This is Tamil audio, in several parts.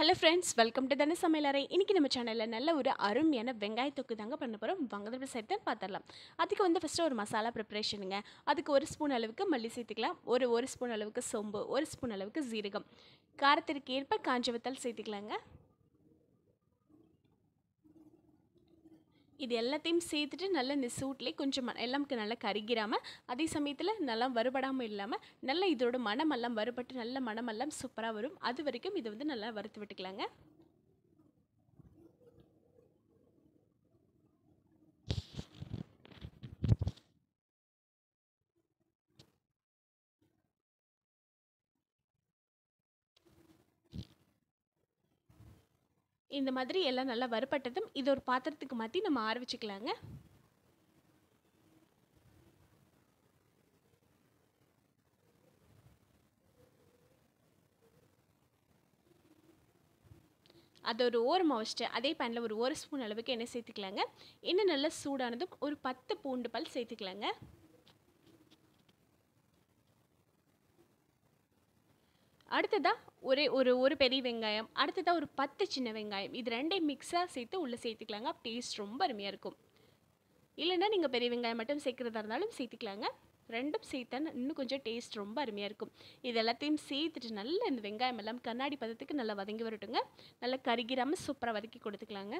ஹலோ ஃப்ரெண்ட்ஸ் வெல்கம் டு தன சமையலறை இன்றைக்கி நம்ம சேனலில் நல்ல ஒரு அருமையான வெங்காய தொக்கு தாங்க பண்ண போகிறோம் வாங்க சேர்த்து பார்த்துடலாம் அதுக்கு வந்து ஃபஸ்ட்டு ஒரு மசாலா ப்ரிப்ரேஷனுங்க அதுக்கு ஒரு ஸ்பூன் அளவுக்கு மல்லி சேர்த்துக்கலாம் ஒரு ஒரு ஸ்பூன் அளவுக்கு சோம்பு ஒரு ஸ்பூன் அளவுக்கு ஜீரகம் காரத்திற்கு ஏற்ப காஞ்ச வத்தல் சேர்த்துக்கலாங்க இது எல்லாத்தையும் சேர்த்துட்டு நல்லா இந்த சூட்லேயே கொஞ்சம் ம- எல்லாமுக்கு நல்லா கருகிராமல் அதே சமயத்தில் நல்லா வறுபடாமல் இல்லாமல் நல்லா இதோட மணமெல்லாம் வறுபட்டு நல்ல மணமெல்லாம் சூப்பராக வரும் அது வரைக்கும் இதை வந்து நல்லா வறுத்து விட்டுக்கலாங்க இந்த மாதிரி எல்லாம் நல்லா வறுபட்டதும் இது ஒரு பாத்திரத்துக்கு மாற்றி நம்ம ஆற வச்சுக்கலாங்க அது ஒரு ஓரமாக வச்சுட்டு அதே பேனில் ஒரு ஒரு ஸ்பூன் அளவுக்கு எண்ணெய் சேர்த்துக்கலாங்க எண்ணெய் நல்லா சூடானதும் ஒரு பத்து பூண்டு பல் சேர்த்துக்கலாங்க அடுத்ததாக ஒரே ஒரு ஒரு பெரிய வெங்காயம் அடுத்ததாக ஒரு பத்து சின்ன வெங்காயம் இது ரெண்டையும் மிக்ஸாக சேர்த்து உள்ளே சேர்த்துக்கலாங்க டேஸ்ட் ரொம்ப அருமையாக இருக்கும் இல்லைன்னா நீங்கள் பெரிய வெங்காயம் மட்டும் சேர்க்குறதா இருந்தாலும் சேர்த்துக்கலாங்க ரெண்டும் சேர்த்தா இன்னும் கொஞ்சம் டேஸ்ட் ரொம்ப அருமையாக இருக்கும் இது எல்லாத்தையும் சேர்த்துட்டு நல்லா இந்த வெங்காயம் எல்லாம் கண்ணாடி பதத்துக்கு நல்லா வதங்கி வரட்டுங்க நல்லா கருகிராமல் சூப்பராக வதக்கி கொடுத்துக்கலாங்க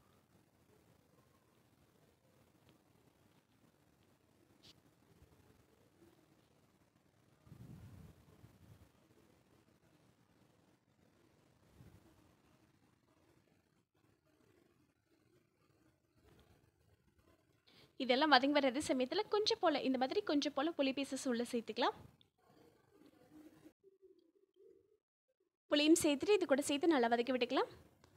இதெல்லாம் வதங்கி வர்றது சமயத்தில் கொஞ்சம் போல் இந்த மாதிரி கொஞ்சம் போல் புளி பீசஸ் உள்ளே சேர்த்துக்கலாம் புளியும் சேர்த்துட்டு இது கூட சேர்த்து நல்லா வதக்கி விட்டுக்கலாம்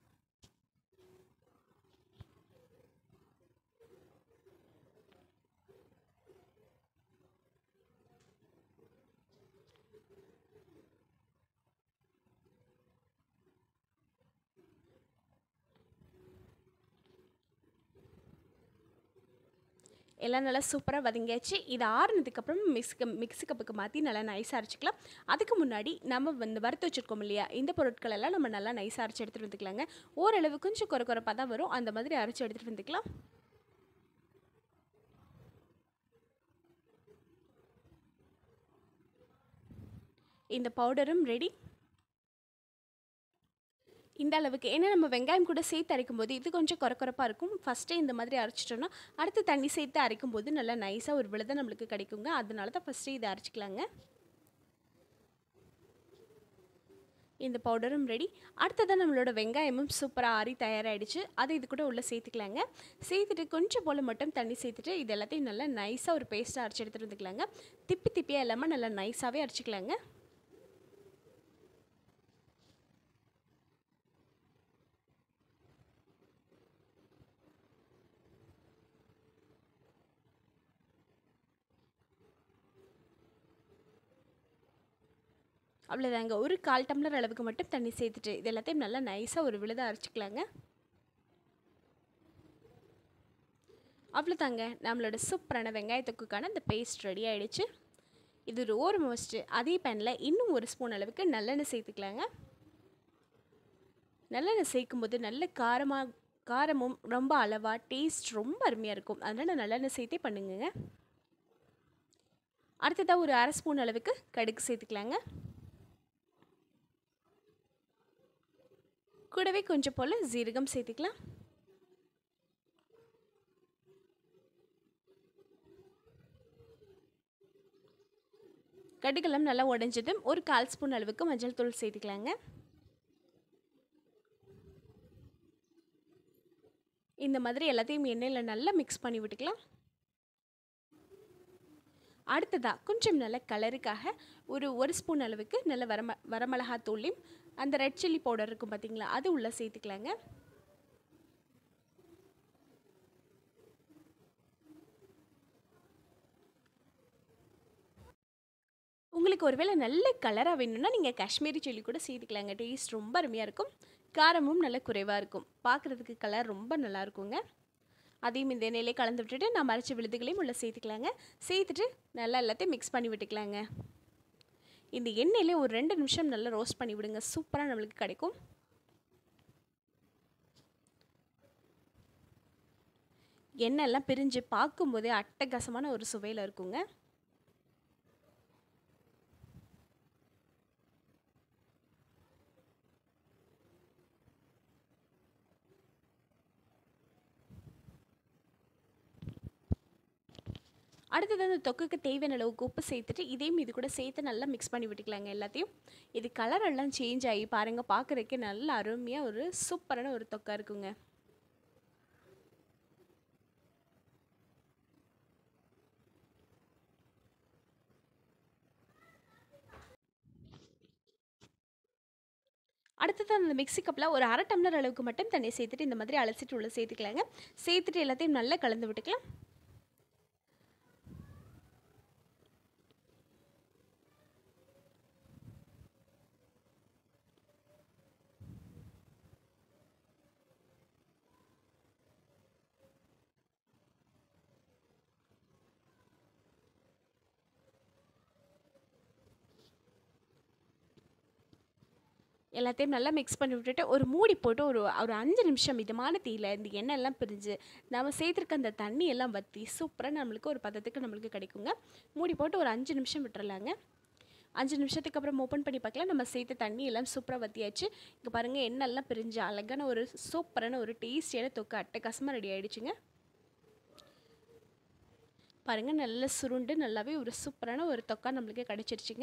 எல்லாம் நல்லா சூப்பராக வதங்கியாச்சு இது ஆறுனதுக்கப்புறம் மிக்ஸி மிக்ஸி கப்புக்கு மாற்றி நல்லா நைஸாக அரைச்சிக்கலாம் அதுக்கு முன்னாடி நம்ம வந்து வறுத்து வச்சுருக்கோம் இல்லையா இந்த பொருட்கள் எல்லாம் நம்ம நல்லா நைஸாக அரைச்சி எடுத்துகிட்டு வந்துக்கலாங்க ஓரளவு கொஞ்சம் குறை குறைப்பாக தான் வரும் அந்த மாதிரி அரைச்சி எடுத்துகிட்டு வந்துக்கலாம் இந்த பவுடரும் ரெடி இந்த அளவுக்கு ஏன்னா நம்ம வெங்காயம் கூட சேர்த்து அரைக்கும் போது இது கொஞ்சம் குறக்குறப்பாக இருக்கும் ஃபஸ்ட்டே இந்த மாதிரி அரைச்சிட்டோன்னா அடுத்து தண்ணி சேர்த்து அரைக்கும் போது நல்லா நைஸாக ஒரு விழுதை நம்மளுக்கு கிடைக்குங்க அதனால தான் ஃபஸ்ட்டே இதை அரைச்சிக்கலாங்க இந்த பவுடரும் ரெடி அடுத்ததான் நம்மளோட வெங்காயமும் சூப்பராக ஆறி தயாராகிடுச்சு அதை இது கூட உள்ளே சேர்த்துக்கலாங்க சேர்த்துட்டு கொஞ்சம் போல் மட்டும் தண்ணி சேர்த்துட்டு இது எல்லாத்தையும் நல்லா நைஸாக ஒரு பேஸ்ட்டாக அரைச்சி எடுத்துகிட்டு வந்துக்கலாங்க திப்பி திப்பியாக இல்லாமல் நல்லா நைஸாகவே அரைச்சிக்கலாங்க அவ்வளோதாங்க ஒரு கால் டம்ளர் அளவுக்கு மட்டும் தண்ணி சேர்த்துட்டு இது எல்லாத்தையும் நல்லா நைஸாக ஒரு விழுத அரைச்சிக்கலாங்க அவ்வளோதாங்க நம்மளோட சூப்பரான வெங்காயத்துக்குக்கான இந்த பேஸ்ட் ரெடி ஆகிடுச்சு இது ஒரு ஓரம் வச்சுட்டு அதே பேனில் இன்னும் ஒரு ஸ்பூன் அளவுக்கு நல்லெண்ணெய் சேர்த்துக்கலாங்க நல்லெண்ணெய் சேர்க்கும்போது நல்ல காரமாக காரமும் ரொம்ப அளவாக டேஸ்ட் ரொம்ப அருமையாக இருக்கும் அதனால் நல்லெண்ணெய் சேர்த்தே பண்ணுங்க அடுத்ததாக ஒரு அரை ஸ்பூன் அளவுக்கு கடுகு சேர்த்துக்கலாங்க கூடவே கொஞ்சம் போல் ஜீரகம் சேர்த்துக்கலாம் கடுகெல்லாம் நல்லா உடஞ்சதும் ஒரு கால் ஸ்பூன் அளவுக்கு மஞ்சள் தூள் சேர்த்துக்கலாங்க இந்த மாதிரி எல்லாத்தையும் எண்ணெயில் நல்லா மிக்ஸ் பண்ணி விட்டுக்கலாம் அடுத்ததாக கொஞ்சம் நல்ல கலருக்காக ஒரு ஒரு ஸ்பூன் அளவுக்கு நல்ல வரம வரமிளகாத்தூளையும் அந்த ரெட் சில்லி பவுடர் இருக்கும் பார்த்தீங்களா அது உள்ளே சேர்த்துக்கலாங்க உங்களுக்கு ஒருவேளை நல்ல கலராக வேணும்னா நீங்கள் காஷ்மீரி சில்லி கூட சேர்த்துக்கலாங்க டேஸ்ட் ரொம்ப அருமையாக இருக்கும் காரமும் நல்ல குறைவாக இருக்கும் பார்க்குறதுக்கு கலர் ரொம்ப நல்லா இருக்குங்க அதையும் இந்த எண்ணெயிலே கலந்து விட்டுட்டு நம்ம அரைச்ச விழுதுகளையும் உள்ளே சேர்த்துக்கலாங்க சேர்த்துட்டு நல்லா எல்லாத்தையும் மிக்ஸ் பண்ணி விட்டுக்கலாங்க இந்த எண்ணெயிலே ஒரு ரெண்டு நிமிஷம் நல்லா ரோஸ்ட் பண்ணி விடுங்க சூப்பராக நம்மளுக்கு கிடைக்கும் எண்ணெய் எல்லாம் பிரிஞ்சு பார்க்கும்போதே அட்டகாசமான ஒரு சுவையில் இருக்குங்க அடுத்தது அந்த தொக்குக்கு தேவையான அளவுக்கு உப்பு சேர்த்துட்டு இதையும் இது கூட சேர்த்து நல்லா மிக்ஸ் பண்ணி விட்டுக்கலாங்க எல்லாத்தையும் இது கலர் எல்லாம் சேஞ்ச் ஆகி பாருங்கள் பார்க்குறதுக்கே நல்ல அருமையாக ஒரு சூப்பரான ஒரு தொக்கா இருக்குங்க அடுத்தது அந்த மிக்ஸி கப்பில் ஒரு அரை டம்ளர் அளவுக்கு மட்டும் தண்ணி சேர்த்துட்டு இந்த மாதிரி அலசிட்டு உள்ள சேர்த்துக்கலாங்க சேர்த்துட்டு எல்லாத்தையும் நல்லா கலந்து விட்டுக்கலாம் எல்லாத்தையும் நல்லா மிக்ஸ் பண்ணி விட்டுட்டு ஒரு மூடி போட்டு ஒரு ஒரு அஞ்சு நிமிஷம் மிதமான தீயில் இந்த எண்ணெய் எல்லாம் பிரிஞ்சு நம்ம சேர்த்துருக்க அந்த தண்ணி எல்லாம் வற்றி சூப்பராக நம்மளுக்கு ஒரு பதத்துக்கு நம்மளுக்கு கிடைக்குங்க மூடி போட்டு ஒரு அஞ்சு நிமிஷம் விட்டுறலாங்க அஞ்சு நிமிஷத்துக்கு அப்புறம் ஓப்பன் பண்ணி பார்க்கலாம் நம்ம சேர்த்த தண்ணி எல்லாம் சூப்பராக வற்றியாச்சு இங்கே பாருங்கள் எண்ணெய் எல்லாம் பிரிஞ்சு அழகான ஒரு சூப்பரான ஒரு டேஸ்டியான தொக்கு அட்டகாசமாக ரெடி ஆகிடுச்சுங்க பாருங்கள் நல்லா சுருண்டு நல்லாவே ஒரு சூப்பரான ஒரு தொக்கா நம்மளுக்கு கிடச்சிருச்சுங்க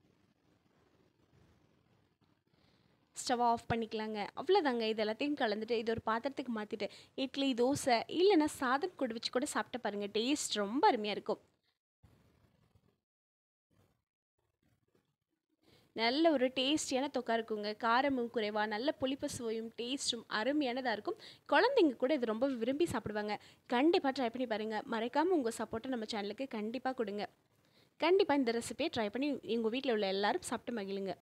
ஸ்டவ் ஆஃப் பண்ணிக்கலாங்க அவ்வளோதாங்க இது எல்லாத்தையும் கலந்துட்டு இது ஒரு பாத்திரத்துக்கு மாற்றிட்டு இட்லி தோசை இல்லைன்னா சாதம் கூட வச்சு கூட சாப்பிட்டு பாருங்கள் டேஸ்ட் ரொம்ப அருமையாக இருக்கும் நல்ல ஒரு டேஸ்டியான தொக்கா இருக்குங்க காரமும் குறைவாக நல்ல புளிப்பு சுவையும் டேஸ்ட்டும் அருமையானதாக இருக்கும் குழந்தைங்க கூட இது ரொம்ப விரும்பி சாப்பிடுவாங்க கண்டிப்பாக ட்ரை பண்ணி பாருங்கள் மறைக்காமல் உங்கள் சப்போர்ட்டை நம்ம சேனலுக்கு கண்டிப்பாக கொடுங்க கண்டிப்பாக இந்த ரெசிபியை ட்ரை பண்ணி எங்கள் வீட்டில் உள்ள எல்லாரும் சாப்பிட்டு மகிழுங்க